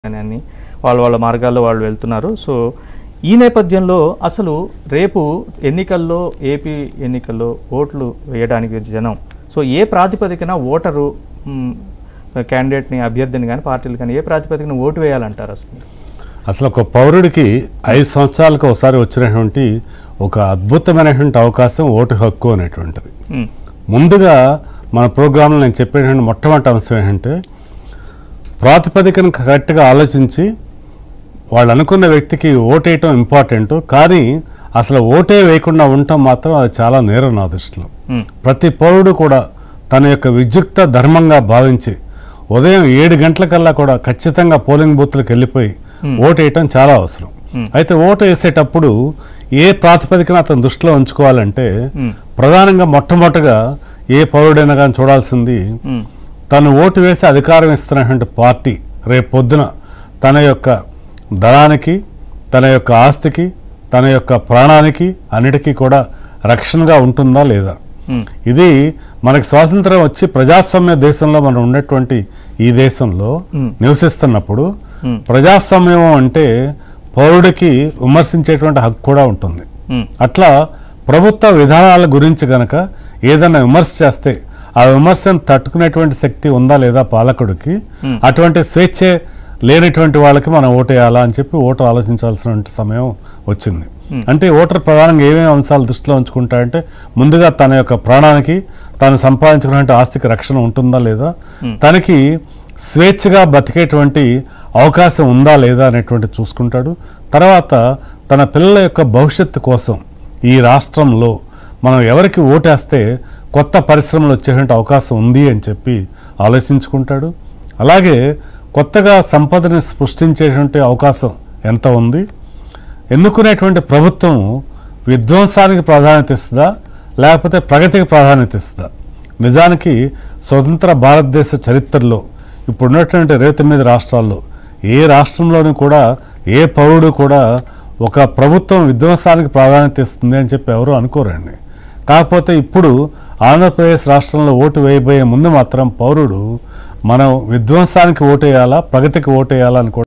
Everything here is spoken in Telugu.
అని అన్ని వాళ్ళ వాళ్ళ మార్గాల్లో వాళ్ళు వెళ్తున్నారు సో ఈ నేపథ్యంలో అసలు రేపు ఎన్నికల్లో ఏపీ ఎన్నికల్లో ఓట్లు వేయడానికి జనం సో ఏ ప్రాతిపదికన ఓటరు మ్, క్యాండిడేట్ని అభ్యర్థిని కానీ పార్టీలు కానీ ఏ ప్రాతిపదికన ఓటు వేయాలంటారు అసలు అసలు ఒక పౌరుడికి ఐదు సంవత్సరాలకు ఒకసారి వచ్చినటువంటి ఒక అద్భుతమైనటువంటి అవకాశం ఓటు హక్కు అనేటువంటిది మ్, ముందుగా మన ప్రోగ్రాంలో నేను చెప్పేటువంటి మొట్టమొదటి అంశం ఏంటంటే ప్రాతిపదికను కరెక్ట్గా ఆలోచించి వాళ్ళు అనుకున్న వ్యక్తికి ఓటేయటం ఇంపార్టెంట్ కానీ అసలు ఓటే వేయకుండా ఉండటం మాత్రం అది చాలా నేరం నా దృష్టిలో మ్, ప్రతి పౌరుడు కూడా తన యొక్క విద్యుక్త ధర్మంగా భావించి ఉదయం ఏడు గంటలకల్లా కూడా ఖచ్చితంగా పోలింగ్ బూత్లకు వెళ్ళిపోయి ఓటు వేయటం చాలా అవసరం అయితే ఓటు వేసేటప్పుడు ఏ ప్రాతిపదికన అతను దృష్టిలో ఉంచుకోవాలంటే మ్, ప్రధానంగా మొట్టమొదటిగా ఏ పౌరుడైనా కానీ చూడాల్సింది మ్, తను ఓటు వేసి అధికారం ఇస్తున్నటువంటి పార్టీ రేపు పొద్దున తన యొక్క ధనానికి తన యొక్క ఆస్తికి తన యొక్క ప్రాణానికి అన్నిటికీ కూడా రక్షణగా ఉంటుందా లేదా మ్, ఇది మనకి స్వాతంత్రం వచ్చి ప్రజాస్వామ్య దేశంలో మనం ఉన్నటువంటి ఈ దేశంలో మ్. నివసిస్తున్నప్పుడు మ్. ప్రజాస్వామ్యం అంటే పౌరుడికి విమర్శించేటువంటి హక్కు కూడా ఉంటుంది మ్, అట్లా ప్రభుత్వ విధానాల గురించి గనక ఏదైనా విమర్శ చేస్తే ఆ విమర్శను తట్టుకునేటువంటి శక్తి ఉందా లేదా పాలకుడికి Hmm. అటువంటి స్వేచ్ఛ లేనటువంటి వాళ్ళకి మనం ఓటేయాలా అని చెప్పి ఓటు ఆలోచించాల్సిన సమయం వచ్చింది అంటే ఓటర్ ప్రధానంగా ఏమేమి అంశాలు దృష్టిలో ఉంచుకుంటాడంటే ముందుగా తన యొక్క ప్రాణానికి తాను సంపాదించుకున్నటువంటి ఆస్తికి రక్షణ ఉంటుందా లేదా తనకి స్వేచ్ఛగా బతికేటువంటి అవకాశం ఉందా లేదా అనేటువంటి చూసుకుంటాడు తర్వాత తన పిల్లల యొక్క భవిష్యత్తు కోసం ఈ రాష్ట్రంలో మనం ఎవరికి ఓటేస్తే కొత్త పరిశ్రమలు వచ్చేటువంటి అవకాశం ఉంది అని చెప్పి ఆలోచించుకుంటాడు అలాగే కొత్తగా సంపదని సృష్టించేటువంటి అవకాశం ఎంత ఉంది ఎన్నుకునేటువంటి ప్రభుత్వం విధ్వంసానికి ప్రాధాన్యత ఇస్తుందా లేకపోతే ప్రగతికి ప్రాధాన్యత ఇస్తుందా నిజానికి స్వతంత్ర భారతదేశ చరిత్రలో ఇప్పుడున్నటువంటి ఇరవై తొమ్మిది రాష్ట్రాల్లో ఏ రాష్ట్రంలోనూ కూడా ఏ పౌరుడు కూడా ఒక ప్రభుత్వం విధ్వంసానికి ప్రాధాన్యత ఇస్తుంది అని చెప్పి ఎవరు అనుకోరండి కాకపోతే ఇప్పుడు ఆంధ్రప్రదేశ్ రాష్ట్రంలో ఓటు వేయబోయే ముందు మాత్రం పౌరుడు మనం విధ్వంసానికి ఓటేయాలా ప్రగతికి ఓటేయాలా అని కూడా